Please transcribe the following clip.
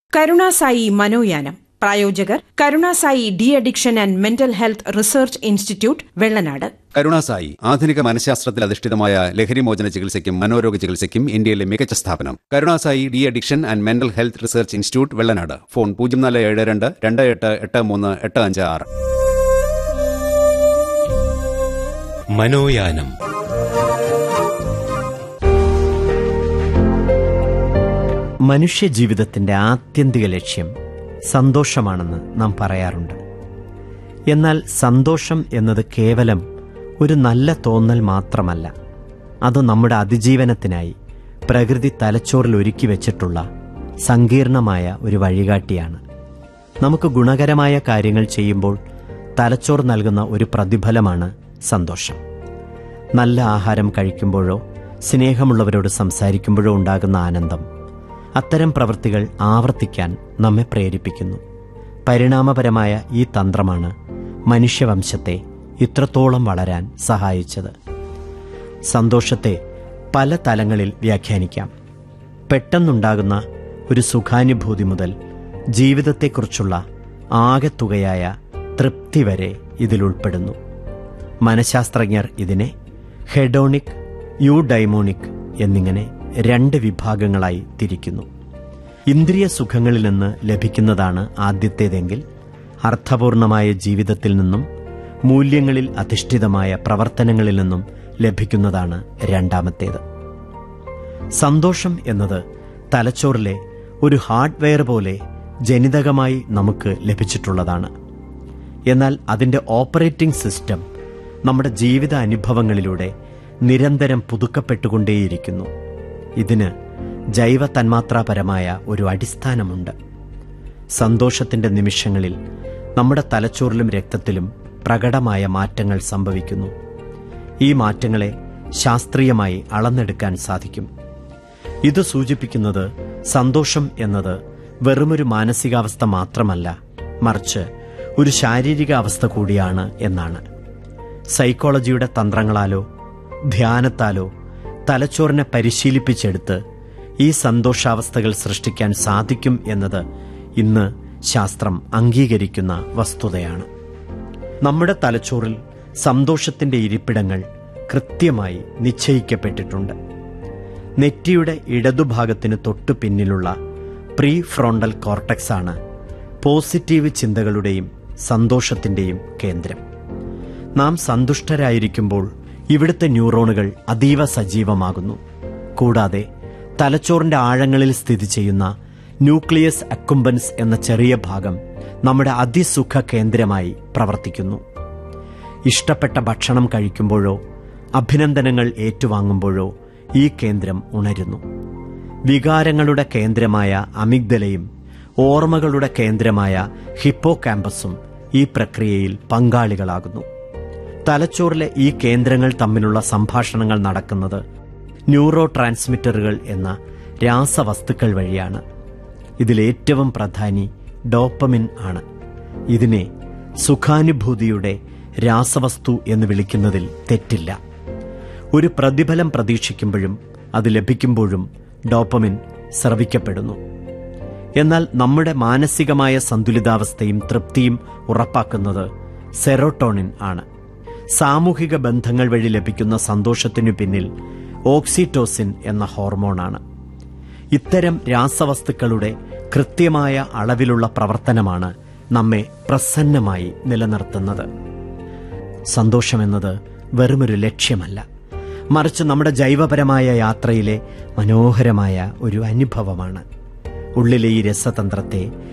കരുണാസായി മനോയാനം പ്രായോജകർ Karunasai de addiction and mental health research institute Vellanad Karunasai ആധുനിക മനഃശാസ്ത്രത്തിൽ അധിഷ്ഠിതമായ ലഹരിമോചന ചികിത്സയ്ക്കും മനോരോഗ ചികിത്സയ്ക്കും ഇന്ത്യയിലെ മികച്ച സ്ഥാപനം Karunasai de addiction and mental health research institute Vellanad phone പൂജ്യം നാല് ഏഴ് രണ്ട് രണ്ട് എട്ട് എട്ട് മൂന്ന് എട്ട് അഞ്ച് ആറ് മനോയാനം മനുഷ്യജീവിതത്തിന്റെ ആത്യന്തിക ലക്ഷ്യം സന്തോഷമാണെന്ന് നാം പറയാറുണ്ട് എന്നാൽ സന്തോഷം എന്നത് കേവലം ഒരു നല്ല തോന്നൽ മാത്രമല്ല അത് നമ്മുടെ അതിജീവനത്തിനായി പ്രകൃതി തലച്ചോറിൽ ഒരുക്കി വെച്ചിട്ടുള്ള സങ്കീർണമായ ഒരു വഴികാട്ടിയാണ് നമുക്ക് ഗുണകരമായ കാര്യങ്ങൾ ചെയ്യുമ്പോൾ തലച്ചോർ നൽകുന്ന ഒരു പ്രതിഫലമാണ് സന്തോഷം നല്ല ആഹാരം കഴിക്കുമ്പോഴോ സ്നേഹമുള്ളവരോട് സംസാരിക്കുമ്പോഴോ ഉണ്ടാകുന്ന ആനന്ദം അത്തരം പ്രവൃത്തികൾ ആവർത്തിക്കാൻ നമ്മെ പ്രേരിപ്പിക്കുന്നു പരിണാമപരമായ ഈ തന്ത്രമാണ് മനുഷ്യവംശത്തെ ഇത്രത്തോളം വളരാൻ സഹായിച്ചത് സന്തോഷത്തെ പല തലങ്ങളിൽ വ്യാഖ്യാനിക്കാം പെട്ടെന്നുണ്ടാകുന്ന ഒരു സുഖാനുഭൂതി മുതൽ ജീവിതത്തെക്കുറിച്ചുള്ള ആകെത്തുകയായ തൃപ്തി വരെ ഇതിലുൾപ്പെടുന്നു മനഃശാസ്ത്രജ്ഞർ ഇതിനെ ഹെഡോണിക് യൂഡൈമോണിക് എന്നിങ്ങനെ രണ്ട് വിഭാഗങ്ങളായി തിരിക്കുന്നു ഇന്ദ്രിയ സുഖങ്ങളിൽ നിന്ന് ലഭിക്കുന്നതാണ് ആദ്യത്തേതെങ്കിൽ അർത്ഥപൂർണമായ ജീവിതത്തിൽ നിന്നും മൂല്യങ്ങളിൽ അധിഷ്ഠിതമായ പ്രവർത്തനങ്ങളിൽ നിന്നും ലഭിക്കുന്നതാണ് രണ്ടാമത്തേത് സന്തോഷം എന്നത് തലച്ചോറിലെ ഒരു ഹാർഡ്വെയർ പോലെ ജനിതകമായി നമുക്ക് ലഭിച്ചിട്ടുള്ളതാണ് എന്നാൽ അതിൻ്റെ ഓപ്പറേറ്റിംഗ് സിസ്റ്റം നമ്മുടെ ജീവിത അനുഭവങ്ങളിലൂടെ നിരന്തരം പുതുക്കപ്പെട്ടുകൊണ്ടേയിരിക്കുന്നു ഇതിന് ജൈവ തന്മാത്രാപരമായ ഒരു അടിസ്ഥാനമുണ്ട് സന്തോഷത്തിന്റെ നിമിഷങ്ങളിൽ നമ്മുടെ തലച്ചോറിലും രക്തത്തിലും പ്രകടമായ മാറ്റങ്ങൾ സംഭവിക്കുന്നു ഈ മാറ്റങ്ങളെ ശാസ്ത്രീയമായി അളന്നെടുക്കാൻ സാധിക്കും ഇത് സൂചിപ്പിക്കുന്നത് സന്തോഷം എന്നത് വെറുമൊരു മാനസികാവസ്ഥ മാത്രമല്ല മറിച്ച് ഒരു ശാരീരിക അവസ്ഥ കൂടിയാണ് എന്നാണ് സൈക്കോളജിയുടെ തന്ത്രങ്ങളാലോ ധ്യാനത്താലോ തലച്ചോറിനെ പരിശീലിപ്പിച്ചെടുത്ത് ഈ സന്തോഷാവസ്ഥകൾ സൃഷ്ടിക്കാൻ സാധിക്കും എന്നത് ഇന്ന് ശാസ്ത്രം അംഗീകരിക്കുന്ന വസ്തുതയാണ് നമ്മുടെ തലച്ചോറിൽ സന്തോഷത്തിന്റെ ഇരിപ്പിടങ്ങൾ കൃത്യമായി നിശ്ചയിക്കപ്പെട്ടിട്ടുണ്ട് നെറ്റിയുടെ ഇടതുഭാഗത്തിന് തൊട്ടു പിന്നിലുള്ള പ്രീ ഫ്രോണ്ടൽ കോർട്ടക്സ് ആണ് പോസിറ്റീവ് ചിന്തകളുടെയും സന്തോഷത്തിന്റെയും കേന്ദ്രം നാം സന്തുഷ്ടരായിരിക്കുമ്പോൾ ഇവിടുത്തെ ന്യൂറോണുകൾ അതീവ സജീവമാകുന്നു കൂടാതെ തലച്ചോറിന്റെ ആഴങ്ങളിൽ സ്ഥിതി ചെയ്യുന്ന ന്യൂക്ലിയസ് അക്കുംബൻസ് എന്ന ചെറിയ ഭാഗം നമ്മുടെ അതിസുഖ കേന്ദ്രമായി പ്രവർത്തിക്കുന്നു ഇഷ്ടപ്പെട്ട ഭക്ഷണം കഴിക്കുമ്പോഴോ അഭിനന്ദനങ്ങൾ ഏറ്റുവാങ്ങുമ്പോഴോ ഈ കേന്ദ്രം ഉണരുന്നു വികാരങ്ങളുടെ കേന്ദ്രമായ അമിഗ്ദലയും ഓർമ്മകളുടെ കേന്ദ്രമായ ഹിപ്പോ ക്യാമ്പസും ഈ പ്രക്രിയയിൽ പങ്കാളികളാകുന്നു തലച്ചോറിലെ ഈ കേന്ദ്രങ്ങൾ തമ്മിലുള്ള സംഭാഷണങ്ങൾ നടക്കുന്നത് ന്യൂറോ ട്രാൻസ്മിറ്ററുകൾ എന്ന രാസവസ്തുക്കൾ വഴിയാണ് ഇതിലേറ്റവും പ്രധാനി ഡോപ്പമിൻ ആണ് ഇതിനെ സുഖാനുഭൂതിയുടെ രാസവസ്തു എന്ന് വിളിക്കുന്നതിൽ തെറ്റില്ല ഒരു പ്രതിഫലം പ്രതീക്ഷിക്കുമ്പോഴും അത് ലഭിക്കുമ്പോഴും ഡോപ്പമിൻ സ്രവിക്കപ്പെടുന്നു എന്നാൽ നമ്മുടെ മാനസികമായ സന്തുലിതാവസ്ഥയും തൃപ്തിയും ഉറപ്പാക്കുന്നത് സെറോട്ടോണിൻ ആണ് സാമൂഹിക ബന്ധങ്ങൾ വഴി ലഭിക്കുന്ന സന്തോഷത്തിനു പിന്നിൽ ഓക്സിറ്റോസിൻ എന്ന ഹോർമോണാണ് ഇത്തരം രാസവസ്തുക്കളുടെ കൃത്യമായ അളവിലുള്ള പ്രവർത്തനമാണ് നമ്മെ പ്രസന്നമായി നിലനിർത്തുന്നത് സന്തോഷമെന്നത് വെറുമൊരു ലക്ഷ്യമല്ല മറിച്ച് നമ്മുടെ ജൈവപരമായ യാത്രയിലെ മനോഹരമായ ഒരു അനുഭവമാണ് ഉള്ളിലെ ഈ രസതന്ത്രത്തെ